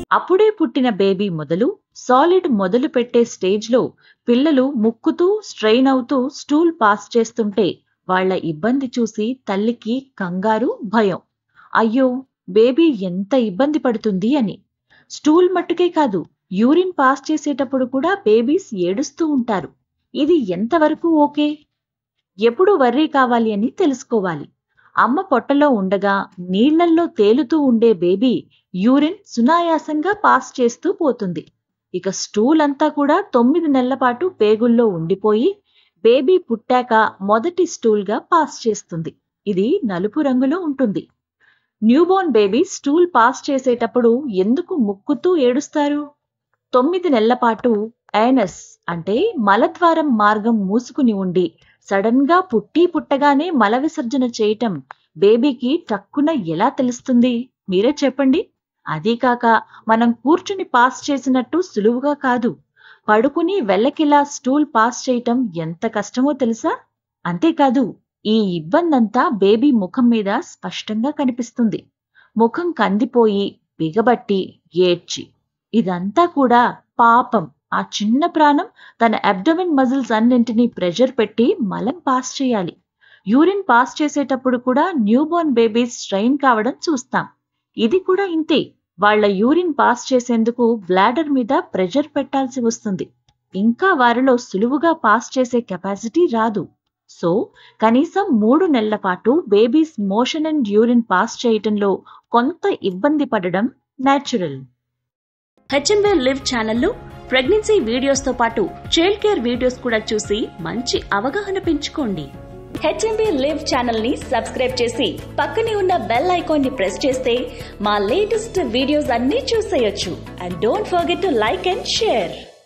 అప్పుడే పుట్టిన బేబీ మొదలు సాలిడ్ మొదలు పెట్టే స్టేజ్లో పిల్లలు ముక్కుతూ స్ట్రెయిన్ అవుతూ స్టూల్ పాస్ చేస్తుంటే వాళ్ళ ఇబ్బంది చూసి తల్లికి కంగారు భయం అయ్యో బేబీ ఎంత ఇబ్బంది పడుతుంది అని స్టూల్ మట్టుకే కాదు యూరిన్ పాస్ చేసేటప్పుడు కూడా బేబీస్ ఏడుస్తూ ఉంటారు ఇది ఎంతవరకు ఓకే ఎప్పుడు వర్రీ కావాలి అని తెలుసుకోవాలి అమ్మ పొట్టలో ఉండగా నీళ్లల్లో తేలుతూ ఉండే బేబీ యూరిన్ సునాయాసంగా పాస్ చేస్తూ పోతుంది ఇక స్టూల్ అంతా కూడా తొమ్మిది నెలల పాటు పేగుల్లో ఉండిపోయి బేబీ పుట్టాక మొదటి స్టూల్గా పాస్ చేస్తుంది ఇది నలుపు రంగులో ఉంటుంది న్యూబోర్న్ బేబీ స్టూల్ పాస్ చేసేటప్పుడు ఎందుకు ముక్కుతూ ఏడుస్తారు తొమ్మిది నెలల పాటు యానస్ అంటే మలద్వారం మార్గం మూసుకుని ఉండి సడన్ గా పుట్టి పుట్టగానే మల విసర్జన చేయటం బేబీకి టక్కున ఎలా తెలుస్తుంది మీరే చెప్పండి అదీ కాక మనం కూర్చుని పాస్ చేసినట్టు సులువుగా కాదు పడుకుని వెళ్ళకిలా స్టూల్ పాస్ చేయటం ఎంత కష్టమో తెలుసా అంతేకాదు ఈ ఇబ్బందంతా బేబీ ముఖం మీద స్పష్టంగా కనిపిస్తుంది ముఖం కందిపోయి బిగబట్టి ఏడ్చి ఇదంతా కూడా పాపం ఆ చిన్న ప్రాణం తన అబ్డమిన్ మజిల్స్ అన్నింటినీ ప్రెషర్ పెట్టి మలం పాస్ చేయాలి యూరిన్ పాస్ చేసేటప్పుడు కూడా న్యూబోర్న్ బేబీస్ స్ట్రెయిన్ కావడం చూస్తాం ఇది కూడా ఇంతే వాళ్ళ యూరిన్ పాస్ చేసేందుకు బ్లాడర్ మీద ప్రెషర్ పెట్టాల్సి వస్తుంది ఇంకా వారిలో సులువుగా పాస్ చేసే కెపాసిటీ రాదు సో కనీసం మూడు నెలల పాటు babies motion and urine pass చేయటంలో కొంత ఇబ్బంది పడడం న్యాచురల్ హెచ్ఎంవే లివ్ ఛానల్లో ప్రెగ్నెన్సీ వీడియోస్తో పాటు చైల్డ్ కేర్ వీడియోస్ కూడా చూసి మంచి అవగాహన పెంచుకోండి హెచ్ఎంబీ లివ్ ఛానల్ ని సబ్స్క్రైబ్ చేసి పక్కనే ఉన్న బెల్ ఐకాన్ ని ప్రెస్ చేస్తే మా లేటెస్ట్ వీడియోస్ అన్నీ చూసేయొచ్చు and don't forget to like and share